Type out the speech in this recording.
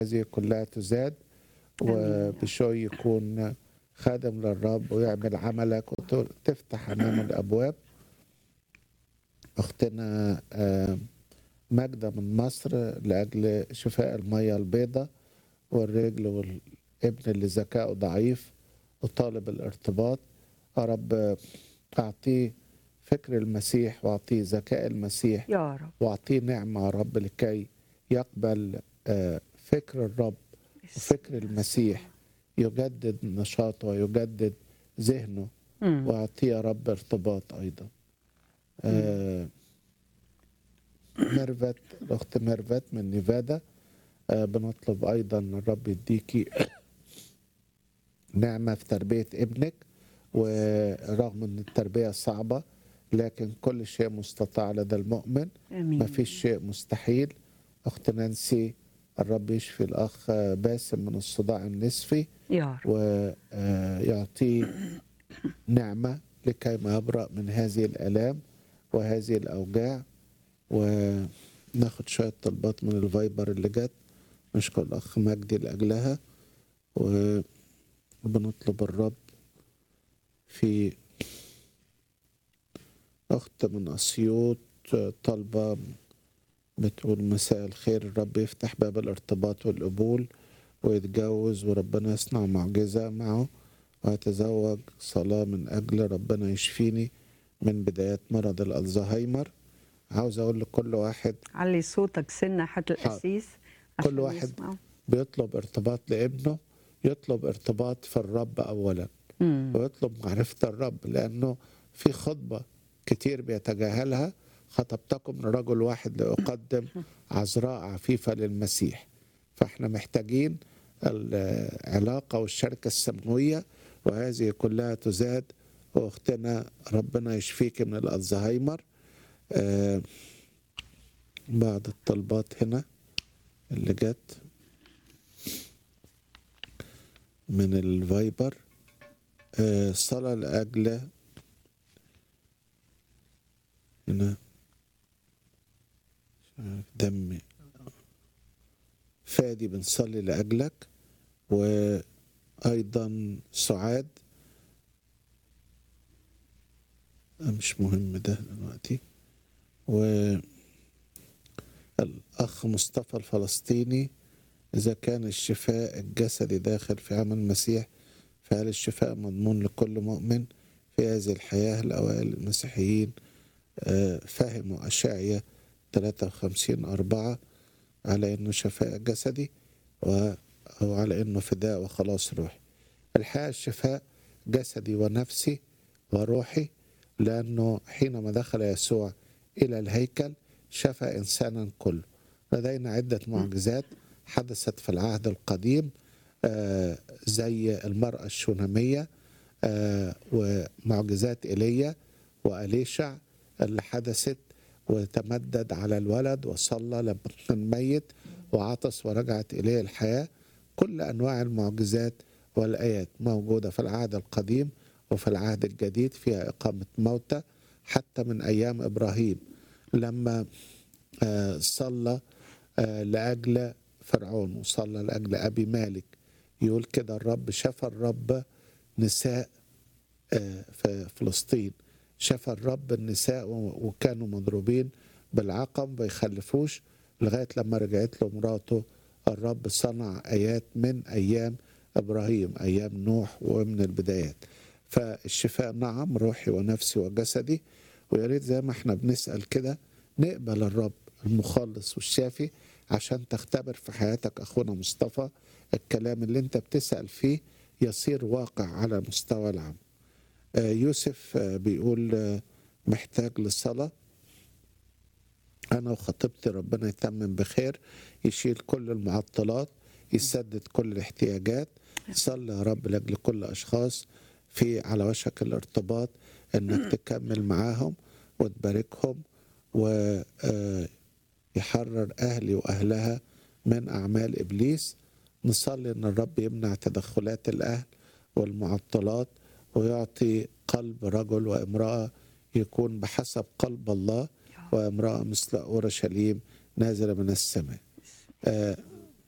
هذه كلها تزاد آمين يا رب. وبشوي يكون خادم للرب ويعمل عملك وتفتح أمامه الأبواب أختنا آه، ماجدة من مصر لأجل شفاء المية البيضاء والرجل والابن اللي ذكائه ضعيف وطالب الارتباط يا رب أعطيه فكر المسيح وأعطيه ذكاء المسيح يا رب واعطيه نعمه يا رب لكي يقبل آه، فكر الرب وفكر المسيح يجدد نشاطه ويجدد ذهنه مم. واعطيه يا رب ارتباط ايضا آه، ميرفت الاخت ميرفت من نيفادا آه، بنطلب ايضا الرب يديكي نعمه في تربيه ابنك ورغم ان التربيه صعبه لكن كل شيء مستطاع لدى المؤمن امين ما فيش شيء مستحيل اخت نانسي الرب يشفي الاخ باسم من الصداع النصفي يا رب ويعطيه نعمه لكي ما يبرأ من هذه الالام وهذه الاوجاع وناخد شويه طلبات من الفايبر اللي جت نشكر الاخ مجدي لاجلها وبنطلب الرب في اخت من اسيوط طالبه بتقول مساء الخير الرب يفتح باب الارتباط والقبول ويتجوز وربنا يصنع معجزة معه ويتزوج صلاة من أجل ربنا يشفيني من بدايات مرض الألزهايمر عاوز أقول لكل واحد علي صوتك سنة حتى القسيس كل عشان واحد يسمعوا. بيطلب ارتباط لابنه يطلب ارتباط في الرب أولا مم. ويطلب معرفة الرب لأنه في خطبة كتير بيتجاهلها خطبتكم لرجل واحد لأقدم عذراء عفيفة للمسيح فاحنا محتاجين العلاقة والشركة السماوية وهذه كلها تزاد وأختنا ربنا يشفيك من الألزهايمر آه بعض الطلبات هنا اللي جت من الفايبر آه، صلاة لأجل هنا مش عارف دمي فادي بنصلي لأجلك وأيضا سعاد آه، مش مهم ده دلوقتي والأخ مصطفى الفلسطيني إذا كان الشفاء الجسدي داخل في عمل المسيح فهل الشفاء مضمون لكل مؤمن في هذه الحياة الأوائل المسيحيين آه، فهموا أشعية 53 أربعة على أنه شفاء جسدي و- أو على أنه فداء وخلاص روحي الحقيقة الشفاء جسدي ونفسي وروحي لأنه حينما دخل يسوع إلى الهيكل شفى إنسانا كله لدينا عدة معجزات حدثت في العهد القديم آه، زي المرأة الشونامية آه، ومعجزات إيليا وأليشع اللي حدثت وتمدد على الولد وصلى لما كان ميت وعطس ورجعت إليه الحياة كل أنواع المعجزات والآيات موجودة في العهد القديم وفي العهد الجديد فيها إقامة موتى حتى من أيام إبراهيم لما آه، صلى آه، لأجل فرعون وصلى لأجل أبي مالك يقول كده الرب شفى الرب نساء آه، في فلسطين شفى الرب النساء و- وكانوا مضروبين بالعقم ما يخلفوش لغاية لما رجعت له مراته الرب صنع آيات من أيام إبراهيم أيام نوح ومن البدايات فالشفاء نعم روحي ونفسي وجسدي ويا ريت زي ما احنا بنسأل كده نقبل الرب المخلص والشافي عشان تختبر في حياتك أخونا مصطفى الكلام اللي انت بتسأل فيه يصير واقع على مستوى العام آه، يوسف آه، بيقول آه، محتاج للصلاة أنا وخطيبتي ربنا يتمم بخير يشيل كل المعطلات يسدد كل الاحتياجات صلي يا رب لأجل كل أشخاص في على وشك الارتباط إنك تكمل معاهم وتباركهم ويحرر أهلي وأهلها من أعمال إبليس نصلي إن الرب يمنع تدخلات الأهل والمعطلات ويعطي قلب رجل وامرأة يكون بحسب قلب الله وامرأة مثل أورشليم نازلة من السماء آه